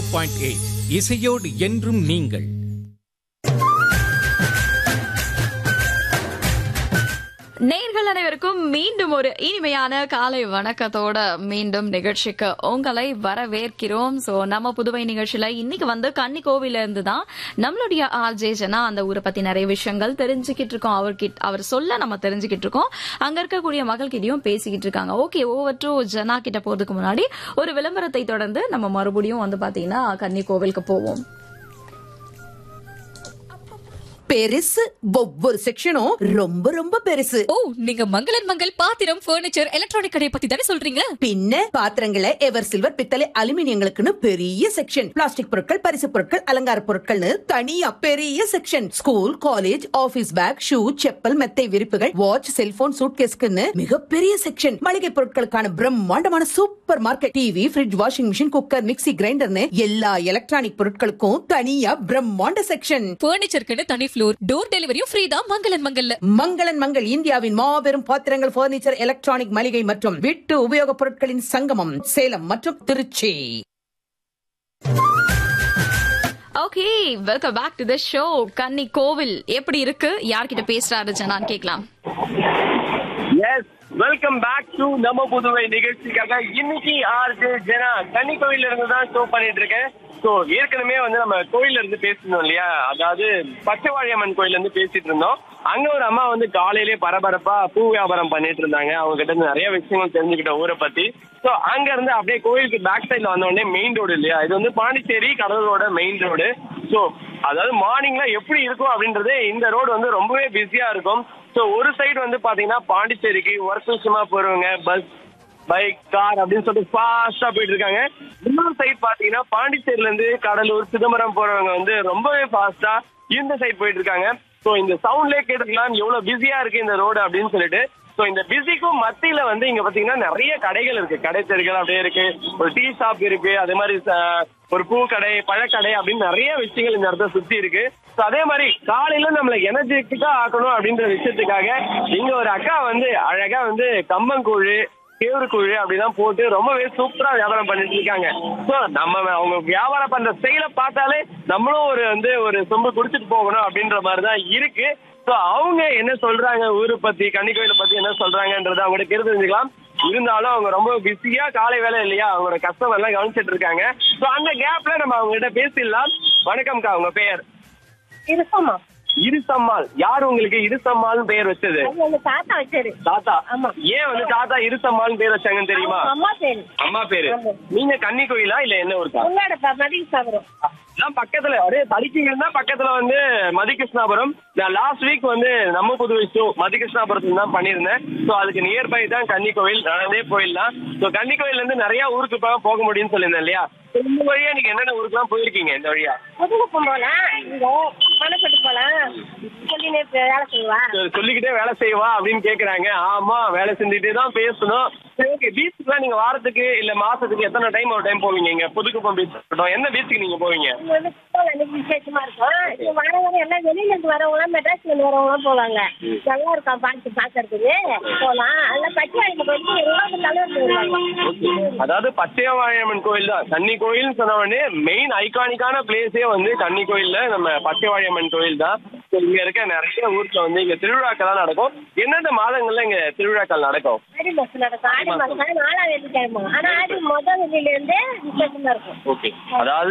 Point eight இசையோடு என்றும் நீங்கள் நேர்கள் அனைவருக்கும் மீண்டும் ஒரு இனிமையான காலை வணக்கத்தோட மீண்டும் நிகழ்ச்சிக்கு உங்களை வரவேற்கிறோம் சோ நம்ம புதுவை நிகழ்ச்சியில இன்னைக்கு வந்து கன்னிக்கோவில இருந்து தான் நம்மளுடைய ஆர்ஜே ஜனா அந்த ஊரை பத்தி நிறைய விஷயங்கள் தெரிஞ்சுக்கிட்டு இருக்கோம் அவர்கிட்ட அவர் சொல்ல நம்ம தெரிஞ்சுக்கிட்டு இருக்கோம் அங்க இருக்கக்கூடிய மகள்கிட்டயும் பேசிக்கிட்டு இருக்காங்க ஓகே ஓவர் டு ஜனா கிட்ட போறதுக்கு முன்னாடி ஒரு விளம்பரத்தை தொடர்ந்து நம்ம மறுபடியும் வந்து பாத்தீங்கன்னா கன்னிக்கோவிலுக்கு போவோம் பெருசு ஒவ்வொரு செக்ஷனும் ரொம்ப ரொம்ப பெருசு ஓ நீங்க மங்களன் மங்கள் பாத்திரம் பர்னிச்சர் எலக்ட்ரானிக் கடை பத்தி தானே சொல்றீங்க பின்ன பாத்திரங்களை எவர் சில்வர் பித்தளை அலுமினியங்களுக்குன்னு பெரிய செக்ஷன் பிளாஸ்டிக் பொருட்கள் பரிசு பொருட்கள் அலங்கார பொருட்கள்னு தனியா பெரிய section school college office bag shoe chappal மெத்தை விரிப்புகள் வாட்ச் செல்போன் சூட்கேஸ்க்குன்னு மிகப்பெரிய செக்ஷன் மளிகை பொருட்களுக்கான பிரம்மாண்டமான super market TV fridge washing machine cooker mixie கிரைண்டர்னு எல்லா எலக்ட்ரானிக் பொருட்களுக்கும் தனியா பிரம்மாண்ட செக்ஷன் பர்னிச்சருக்குன்னு தனி ஃப்ளோர் டோர் டெலிவரியும் ஃப்ரீ தான் மங்களன் மங்கல்ல மங்களன் மங்கள் இந்தியாவின் மாபெரும் பாத்திரங்கள் பர்னிச்சர் எலக்ட்ரானிக் மளிகை மற்றும் வீட்டு உபயோகப் பொருட்களின் சங்கமம் சேலம் மற்றும் Trichy okay welcome back to the show Kanni Koil எப்படி இருக்கு யார்கிட்ட பேசுறாரு ஜனான்னு கேட்கலாம் எஸ் வெல்கம் பேக் டு நம்ம புதுவை நிகழ்ச்சிக்காக இன்னைக்கு ஆர்ஜே ஜனா கன்னி கோயில்ல இருந்து தான் ஷோ பண்ணிட்டு இருக்கேன் ஸோ ஏற்கனவே வந்து நம்ம கோயில்ல இருந்து பேசினோம் இல்லையா அதாவது பச்சைவாழியம்மன் கோயில்ல இருந்து பேசிட்டு இருந்தோம் அங்க ஒரு அம்மா வந்து காலையிலே பரபரப்பா பூ வியாபாரம் பண்ணிட்டு இருந்தாங்க அவங்க கிட்ட இருந்து நிறைய விஷயங்கள் தெரிஞ்சுக்கிட்ட ஊரை பத்தி ஸோ அங்க இருந்து அப்படியே கோயிலுக்கு பேக் சைட்ல வந்த உடனே மெயின் ரோடு இல்லையா இது வந்து பாண்டிச்சேரி கடலூரோட மெயின் ரோடு ஸோ அதாவது மார்னிங்ல எப்படி இருக்கும் அப்படின்றது இந்த ரோடு வந்து ரொம்பவே பிஸியா இருக்கும் ஸோ ஒரு சைடு வந்து பாத்தீங்கன்னா பாண்டிச்சேரிக்கு ஒர்க் விஷயமா போறவங்க பஸ் பைக் கார் அப்படின்னு சொல்லிட்டு ஃபாஸ்டா போயிட்டு இருக்காங்க இன்னொரு சைடு பாத்தீங்கன்னா பாண்டிச்சேரில இருந்து கடலூர் சிதம்பரம் போறவங்க வந்து ரொம்பவே ஃபாஸ்டா இந்த சைடு போயிட்டு இருக்காங்க ஸோ இந்த சவுண்ட்லேயே கேட்டுக்கலாம் எவ்வளவு பிஸியா இருக்கு இந்த ரோடு அப்படின்னு சொல்லிட்டு ஸோ இந்த பிஸிக்கும் மத்தியில வந்து இங்க பாத்தீங்கன்னா நிறைய கடைகள் இருக்கு கடை தெருகள் அப்படியே இருக்கு ஒரு டீ ஷாப் இருக்கு அதே மாதிரி ச- ஒரு பூக்கடை பழக்கடை அப்படின்னு நிறைய விஷயங்கள் இந்த இடத்த சுத்தி இருக்கு ஸோ அதே மாதிரி காலையில நம்மள எனர்ஜெட்டிக்கா ஆக்கணும் அப்படின்ற விஷயத்துக்காக இங்க ஒரு அக்கா வந்து அழகா வந்து கம்பங்கூழு கேவுரு கூழு அப்படிதான் போட்டு ரொம்பவே சூப்பரா வியாபாரம் பண்ணிட்டு இருக்காங்க ஸோ நம்ம அவங்க வியாபாரம் பண்ற ஸ்டைல பார்த்தாலே நம்மளும் ஒரு வந்து ஒரு சொம்பு குடிச்சிட்டு போகணும் அப்படின்ற மாதிரி தான் இருக்கு ஸோ அவங்க என்ன சொல்றாங்க ஊரை பத்தி கன்னிக்கோயிலை பத்தி என்ன சொல்றாங்கன்றத அவங்க கேட்டு தெரிஞ்சுக்கலாம் இருந்தாலும் அவங்க ரொம்ப பிஸியா காலை வேலை இல்லையா அவங்களோட கஸ்டமர் எல்லாம் கவனிச்சிட்டு இருக்காங்க ஸோ அந்த கேப்ல நம்ம அவங்க கிட்ட பேசிடலாம் வணக்கம்க்கா உங்க பெயர் இருக்குமா இருசம்மாள் யார் உங்களுக்கு இருசம்மாள்னு பெயர் வச்சது அது எங்க தாத்தா வச்சாரு தாத்தா ஆமா. ஏன் வந்து தாத்தா இருசம்மாள்னு பேர் வச்சாங்கன்னு தெரியுமா அவங்க அம்மா பேரு அம்மா பேரு ஆமா. நீங்க கன்னி கோயிலா இல்ல என்ன ஊருக்கா உன்னோட மதிய சாப்பிடும் எல்லாம் பக்கத்துல அப்படியே தடிக்கிங்கன்னா பக்கத்துல வந்து மதிகிருஷ்ணாபுரம் நான் லாஸ்ட் வீக் வந்து நம்ம புதுவை ஷோ மதிகிருஷ்ணாபுரத்துல தான் பண்ணியிருந்தேன் ஸோ அதுக்கு நியர்பை தான் கன்னி கோயில் நடந்தே போயிடலாம் ஸோ கன்னி கோயில்ல இருந்து நிறைய ஊருக்கு போக போக முடியும்னு சொல்லியிருந்தேன் இல்லையா இந்த வழியா நீங்க என்னென்ன ஊருக்குலாம் போயிருக்கீங்க இந்த வழியா புதுக்குப்பம் போலாம் இங்க மணப்பட்டு போலாம் சொல்லினே வேலை செய்வா சரி, சொல்லிக்கிட்டே வேலை செய்வா அப்படின்னு கேக்குறாங்க ஆமா வேலை செஞ்சுட்டே தான் பேசணும் சரி ஓகே பீச்சுக்குலாம் நீங்க வாரத்துக்கு இல்ல மாசத்துக்கு எத்தனை டைம் ஒரு டைம் போவீங்க இங்க புதுக்குப்பம் பீச் இருக்கட்டும் எந்த பீச்சுக்கு நீங்க போவீங்க இங்க வந்து போல எனக்கு விசேஷமா இருக்கும் இங்க வர வர எல்லாம் வெளியில இருந்து வரவங்க மெட்ராஸ்ல இருந்து வரவங்க போவாங்க நல்லா இருக்கும் பார்த்து பாக்குறதுக்கு போலாம் அதெல்லாம் பச்சை வாங்கி போயிட்டு எல்லாம் தலைவர் வருவாங்க அதாவது பச்சையவாழியம்மன் கோயில் தான் கன்னி கோயில்னு சொன்ன உடனே மெயின் ஐகானிக்கான பிளேஸே வந்து கன்னி கோயில்ல நம்ம பச்சைவாழியம்மன் கோயில் தான் So, இங்க இருக்க நிறைய ஊர்ல வந்து இங்க திருவிழாக்கள்லாம் நடக்கும் எந்தெந்த மாதங்கள்ல இங்க திருவிழாக்கள் நடக்கும் ஆடி மாசம் நடக்கும் ஆடி மாசம் நாலாம் வெள்ளிக்கிழமை ஆனா ஆடி முதல் வெள்ளியில இருந்து விசேஷமா இருக்கும் ஓகே அதாவது